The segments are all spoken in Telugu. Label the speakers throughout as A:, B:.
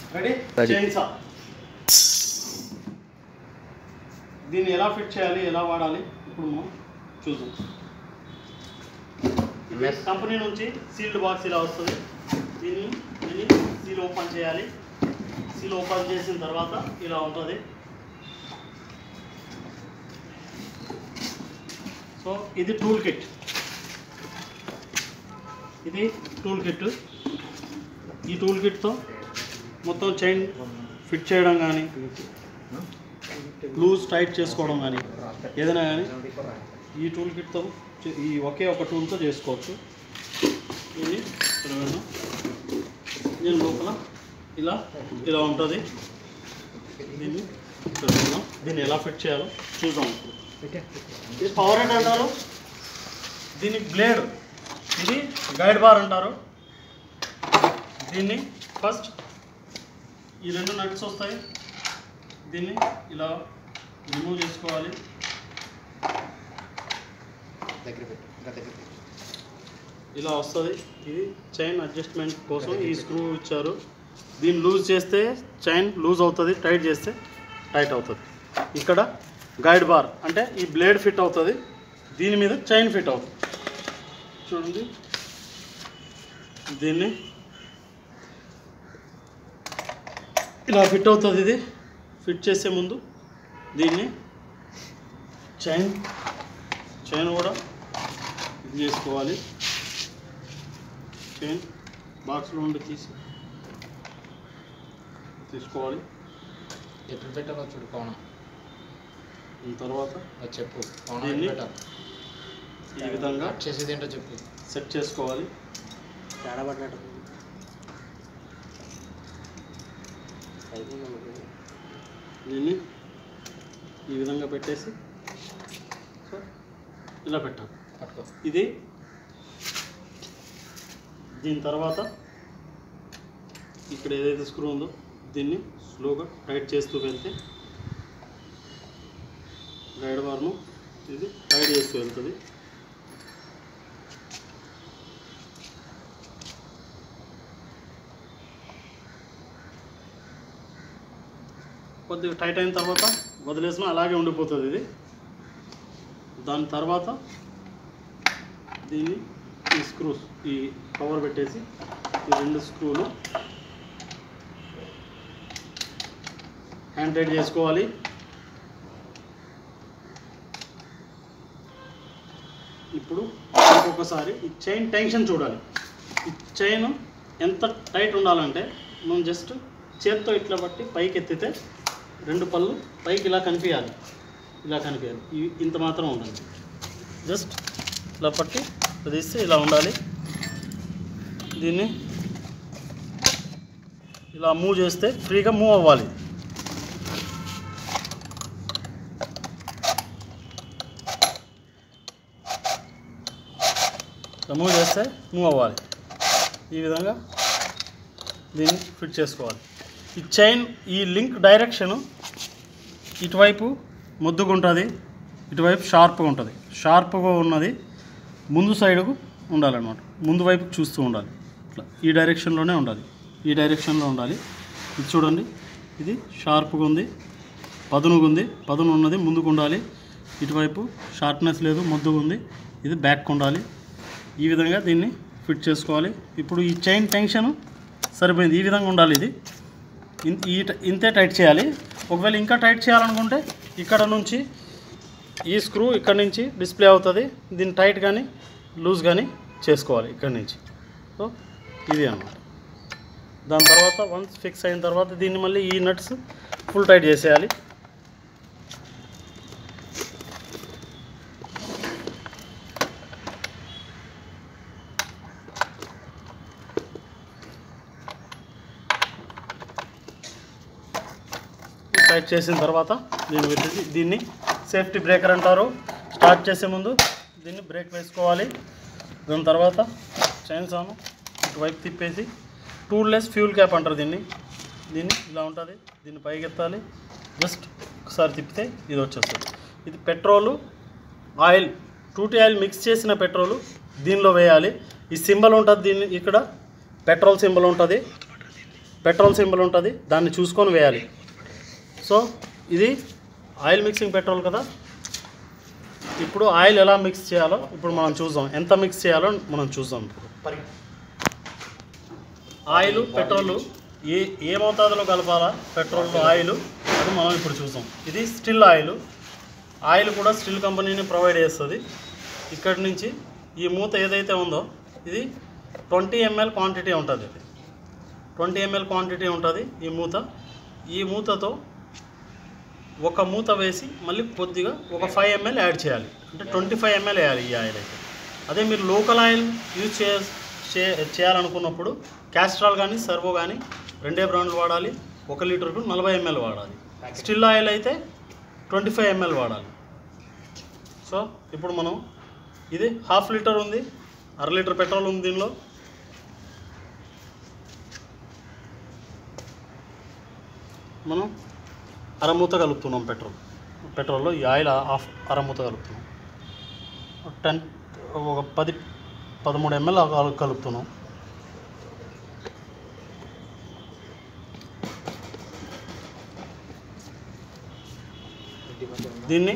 A: Ready
B: Ready.
A: చైన్సా దీన్ని ఎలా ఫిట్ చేయాలి ఎలా వాడాలి ఇప్పుడు మనం చూద్దాం ఇది కంపెనీ నుంచి సీల్డ్ బాక్స్ ఇలా వస్తుంది దీన్ని దీన్ని సీల్ ఓపెన్ చేయాలి సీల్ ఓపెన్ చేసిన తర్వాత ఇలా ఉంటుంది సో ఇది టూల్ కిట్ ఇది టూల్ కిట్ ఈ టూల్ కిట్తో మొత్తం చైన్ ఫిట్ చేయడం కానీ లూజ్ టైట్ చేసుకోవడం కానీ ఏదైనా కానీ ఈ టూల్ కిట్తో చే- ఈ ఒకే ఒక టూల్తో చేసుకోవచ్చు ఇది ఇక్కడ వేద్దాం. దీని లోపల ఇలా ఇలా ఉంటుంది దీన్ని ఇక్కడ వేద్దాం. దీన్ని ఎలా ఫిట్ చేయాలో చూద్దాం ఇప్పుడు ఇది పవర్ హెడ్ అంటారు దీని బ్లేడ్ ఇది గైడ్ బార్ అంటారు దీన్ని ఫస్ట్ ఈ రెండు నట్స్ వస్తాయి దీన్ని ఇలా రిమూవ్ చేసుకోవాలి
B: దగ్గర పెట్టు ఇంకా దగ్గర పెట్టు
A: ఇలా వస్తుంది ఇది చైన్ అడ్జస్ట్మెంట్ కోసం ఈ స్క్రూ ఇచ్చారు దీన్ని లూజ్ చేస్తే చైన్ లూజ్ అవుతుంది టైట్ చేస్తే టైట్ అవుతుంది ఇక్కడ గైడ్ బార్ అంటే ఈ బ్లేడ్ ఫిట్ అవుతుంది దీని మీద చైన్ ఫిట్ అవుతుంది చూడండి దీన్ని ఇలా ఫిట్ అవుతుంది ఇది ఫిట్ చేసే ముందు దీన్ని చైన్ చైన్ కూడా ఇది చేసుకోవాలి చైన్ బాక్స్లో నుండి తీసి తీసుకోవాలి
B: ఎప్పుడు పెట్టాలో చూడు కోణం
A: దాని తర్వాత
B: అది చెప్పు కోణం
A: దీన్ని
B: ఎప్పుడు పెట్టాలి
A: ఈ విధంగా
B: కట్ చేసేది ఏంటో చెప్పు
A: సెట్ చేసుకోవాలి దీన్ని ఈ విధంగా పెట్టేసి సో ఇలా పెట్టాలి
B: పట్టుకో
A: ఇది దీని తర్వాత ఇక్కడ ఏదైతే స్క్రూ ఉందో దీన్ని స్లోగా టైట్ చేస్తూ వెళ్తే గైడ్ బార్ను ఇది టైట్ చేస్తూ వెళ్తుంది కొద్దిగా టైట్ అయిన తర్వాత వదిలేసిన అలాగే ఉండిపోతుంది ఇది దాని తర్వాత దీన్ని ఈ స్క్రూస్ ఈ కవర్ పెట్టేసి ఈ రెండు స్క్రూలు హ్యాండ్ టైట్ చేసుకోవాలి ఇప్పుడు ఇంకొకసారి ఈ చైన్ టెన్షన్ చూడాలి ఈ చైన్ ఎంత టైట్ ఉండాలంటే మనం జస్ట్ చేత్తో ఇట్లా బట్టి పైకి ఎత్తితే రెండు పళ్ళు పైకి ఇలా కనిపించాలి ఇలా కనిపించాలి ఇవి ఇంత మాత్రం ఉండాలి జస్ట్ ఇలా పట్టి ఇలా తీస్తే ఇలా ఉండాలి దీన్ని ఇలా మూవ్ చేస్తే ఫ్రీగా మూవ్ అవ్వాలి ఇలా మూవ్ చేస్తే మూవ్ అవ్వాలి ఈ విధంగా దీన్ని ఫిట్ చేసుకోవాలి ఈ చైన్ ఈ లింక్ డైరెక్షను ఇటువైపు ముద్దుగా ఉంటుంది ఇటువైపు షార్ప్గా ఉంటుంది షార్ప్గా ఉన్నది ముందు సైడ్కు ఉండాలన్నమాట ముందు వైపు చూస్తూ ఉండాలి ఇట్లా ఈ డైరెక్షన్లోనే ఉండాలి ఈ డైరెక్షన్లో ఉండాలి ఇది చూడండి ఇది షార్ప్గా ఉంది పదునుగా ఉంది పదును ఉన్నది ముందుకు ఉండాలి ఇటువైపు షార్ప్నెస్ లేదు ముద్దుగా ఉంది ఇది బ్యాక్ ఉండాలి ఈ విధంగా దీన్ని ఫిట్ చేసుకోవాలి ఇప్పుడు ఈ చైన్ టెన్షన్ సరిపోయింది ఈ విధంగా ఉండాలి ఇది ఇన్- ఈ ట- ఇంతే టైట్ చేయాలి ఒకవేళ ఇంకా టైట్ చేయాలనుకుంటే ఇక్కడ నుంచి ఈ స్క్రూ ఇక్కడ నుంచి డిస్ప్లే అవుతుంది దీన్ని టైట్ కానీ లూజ్ కానీ చేసుకోవాలి ఇక్కడ నుంచి సో ఇది అన్నమాట దాని తర్వాత వన్స్ ఫిక్స్ అయిన తర్వాత దీన్ని మళ్ళీ ఈ నట్స్ ఫుల్ టైట్ చేసేయాలి టైట్ చేసిన తర్వాత దీన్ని పెట్టేసి దీన్ని సేఫ్టీ బ్రేకర్ అంటారు స్టార్ట్ చేసే ముందు దీన్ని బ్రేక్ వేసుకోవాలి దాని తర్వాత చైన్ సాము ఇటువైపు తిప్పేసి టూల్లెస్ ఫ్యూల్ క్యాప్ అంటారు దీన్ని దీన్ని ఇలా ఉంటుంది దీన్ని పైకి ఎత్తాలి జస్ట్ ఒకసారి తిప్పితే ఇది వచ్చేస్తుంది ఇది petrol oil two T oil mix చేసిన పెట్రోలు దీనిలో వేయాలి ఈ సింబల్ ఉంటుంది దీన్ని ఇక్కడ పెట్రోల్ సింబల్ ఉంటుంది పెట్రోల్ సింబల్ ఉంటుంది దాన్ని చూసుకొని వేయాలి సో ఇది ఆయిల్ మిక్సింగ్ పెట్రోల్ కదా ఇప్పుడు ఆయిల్ ఎలా మిక్స్ చేయాలో ఇప్పుడు మనం చూద్దాం ఎంత మిక్స్ చేయాలో మనం చూద్దాం ఇప్పుడు
B: పరి
A: ఆయిల్ పెట్రోల్ ఏ ఏ మోతాదులో కలపాలా పెట్రోల్ ఆయిల్ అది మనం ఇప్పుడు చూద్దాం ఇది స్టిల్ ఆయిల్ ఆయిల్ కూడా స్టిల్ కంపెనీని ప్రొవైడ్ చేస్తుంది ఇక్కడి నుంచి ఈ మూత ఏదైతే ఉందో ఇది ట్వంటీ ఎంఎల్ క్వాంటిటీ ఉంటుంది ఇది ట్వంటీ ఎంఎల్ క్వాంటిటీ ఉంటుంది ఈ మూత ఈ మూతతో ఒక మూత వేసి మళ్ళీ కొద్దిగా ఒక ఫైవ్ ఎంఎల్ యాడ్ చేయాలి అంటే ట్వంటీ ఫైవ్ ఎంఎల్ వేయాలి ఈ ఆయిల్ అయితే అదే మీరు లోకల్ ఆయిల్ యూజ్ చే చే- చేయాలనుకున్నప్పుడు క్యాస్ట్రాల్ కానీ సర్వో కానీ రెండే బ్రాండ్లు వాడాలి ఒక లీటర్కు నలభై ఎంఎల్ వాడాలి స్టిల్ ఆయిల్ అయితే ట్వంటీ ఫైవ్ ఎంఎల్ వాడాలి సో ఇప్పుడు మనం ఇది హాఫ్ లీటర్ ఉంది అర లీటర్ పెట్రోల్ ఉంది దీనిలో మనం అరమూత కలుపుతున్నాం పెట్రోల్ పెట్రోల్లో ఈ ఆయిల్ హాఫ్ అరమూత కలుపుతున్నాం టెన్ ఒక పది పదమూడు ఎంఎల్ కలుపుతున్నాం దీన్ని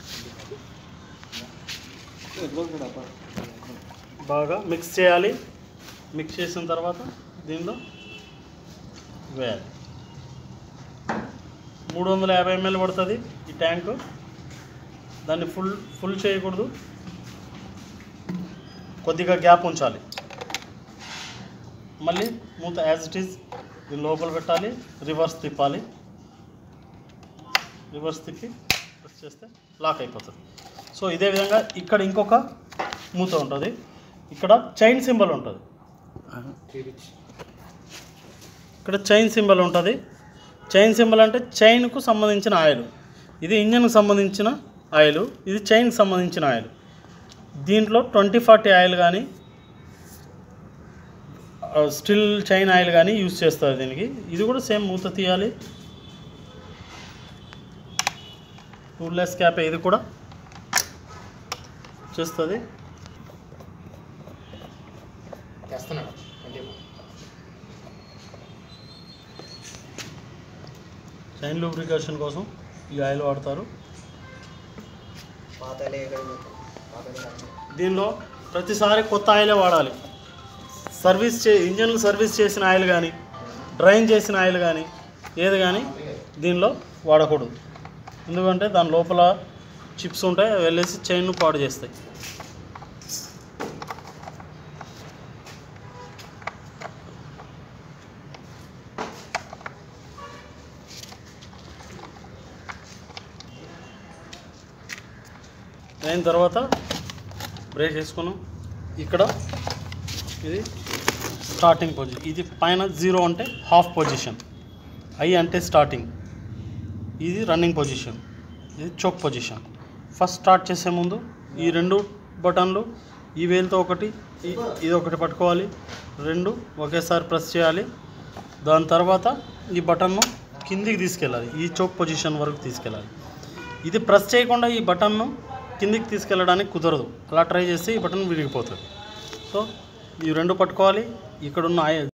A: బాగా మిక్స్ చేయాలి మిక్స్ చేసిన తర్వాత దీనిలో వేయాలి మూడు వందల యాభై ఎంఎల్ పడుతుంది ఈ ట్యాంకు దాన్ని ఫుల్ ఫుల్ చేయకూడదు కొద్దిగా గ్యాప్ ఉంచాలి మళ్ళీ మూత యాజ్ ఇట్ ఈజ్ దీని లోపల పెట్టాలి రివర్స్ తిప్పాలి రివర్స్ తిప్పి ప్రెస్ చేస్తే లాక్ అయిపోతుంది సో ఇదే విధంగా ఇక్కడ ఇంకొక మూత ఉంటుంది ఇక్కడ చైన్ సింబల్ ఉంటుంది ఇక్కడ చైన్ సింబల్ ఉంటుంది చైన్ సింబల్ అంటే చైన్కు సంబంధించిన ఆయిల్ ఇది ఇంజన్కు సంబంధించిన ఆయిల్ ఇది చైన్కి సంబంధించిన ఆయిల్ దీంట్లో ట్వంటీ ఫార్టీ ఆయిల్ కానీ స్టిల్ చైన్ ఆయిల్ కానీ యూజ్ చేస్తారు దీనికి ఇది కూడా సేమ్ మూత తీయాలి టూర్లెస్ క్యాప్ ఇది కూడా చేస్తుంది
B: చేస్తున్నాడు అంటే
A: చైన్ లూబ్రికేషన్ కోసం ఈ ఆయిల్ వాడతారు దీనిలో ప్రతిసారి కొత్త ఆయిలే వాడాలి సర్వీస్ చే ఇంజన్లు సర్వీస్ చేసిన ఆయిల్ కానీ డ్రైన్ చేసిన ఆయిల్ కానీ ఏది కానీ దీనిలో వాడకూడదు ఎందుకంటే దాని లోపల చిప్స్ ఉంటాయి అవి వెళ్ళేసి చైన్ను పాడు చేస్తాయి అయిన తర్వాత బ్రేక్ వేసుకున్నాం ఇక్కడ ఇది స్టార్టింగ్ పొజిషన్ ఇది పైన జీరో అంటే హాఫ్ పొజిషన్ ఐ అంటే స్టార్టింగ్ ఇది రన్నింగ్ పొజిషన్ ఇది చోక్ పొజిషన్ ఫస్ట్ స్టార్ట్ చేసే ముందు ఈ రెండు బటన్లు ఈ వేలుతో ఒకటి ఈ- ఇది ఒకటి పట్టుకోవాలి రెండు ఒకేసారి ప్రెస్ చేయాలి దాని తర్వాత ఈ బటన్ను కిందికి తీసుకెళ్ళాలి ఈ చోక్ పొజిషన్ వరకు తీసుకెళ్ళాలి ఇది ప్రెస్ చేయకుండా ఈ బటన్ను కిందికి తీసుకెళ్ళడానికి కుదరదు అలా ట్రై చేస్తే ఈ బటన్ విరిగిపోతుంది సో ఈ రెండు పట్టుకోవాలి ఇక్కడున్న ఆయిల్